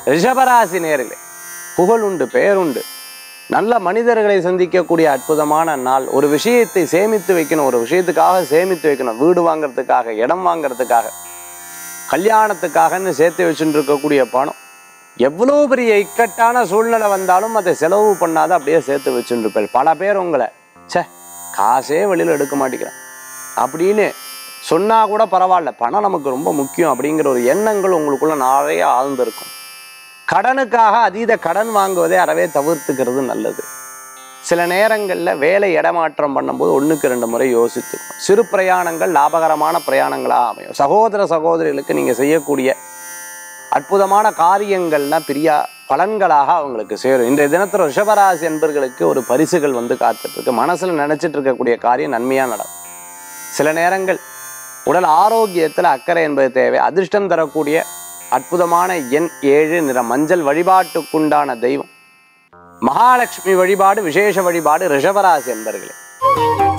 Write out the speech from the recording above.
ரிஷபராசி நேரிலே புகழ் உண்டு பேருண்டு நல்ல மனிதர்களை சந்திக்கக்கூடிய அற்புதமான நாள் ஒரு விஷயத்தை சேமித்து வைக்கணும் ஒரு விஷயத்துக்காக சேமித்து வைக்கணும் வீடு வாங்குறதுக்காக இடம் வாங்குறதுக்காக கல்யாணத்துக்காகன்னு சேர்த்து வச்சுட்டு இருக்கக்கூடிய பணம் எவ்வளோ பெரிய இக்கட்டான சூழ்நிலை வந்தாலும் அதை செலவு பண்ணாத அப்படியே சேர்த்து வச்சுட்டு இருப்பேன் பல பேர் உங்களை ச்சே காசே வெளியில் எடுக்க மாட்டேங்கிறேன் அப்படின்னு சொன்னா கூட பரவாயில்ல பணம் நமக்கு ரொம்ப முக்கியம் அப்படிங்கிற ஒரு எண்ணங்கள் உங்களுக்குள்ள நிறைய ஆழ்ந்திருக்கும் கடனுக்காக அதீத கடன் வாங்குவதை அறவே தவிர்த்துக்கிறது நல்லது சில நேரங்களில் வேலை இடமாற்றம் பண்ணும்போது ஒன்றுக்கு ரெண்டு முறை யோசித்துக்கணும் சிறு பிரயாணங்கள் லாபகரமான பிரயாணங்களாக அமையும் சகோதர சகோதரிகளுக்கு நீங்கள் செய்யக்கூடிய அற்புதமான காரியங்கள்லாம் பெரிய பலன்களாக அவங்களுக்கு சேரும் இன்றைய தினத்தில் ரிஷபராசி என்பர்களுக்கு ஒரு பரிசுகள் வந்து காத்துட்டு இருக்கு மனசில் நினச்சிட்டு இருக்கக்கூடிய காரியம் நன்மையாக நடக்கும் சில நேரங்கள் உடல் ஆரோக்கியத்தில் அக்கறை என்பது தேவை அதிர்ஷ்டம் தரக்கூடிய அற்புதமான எண் ஏழு நிற மஞ்சள் வழிபாட்டுக்குண்டான தெய்வம் மகாலட்சுமி வழிபாடு விசேஷ வழிபாடு ரிஷபராசி என்பர்களே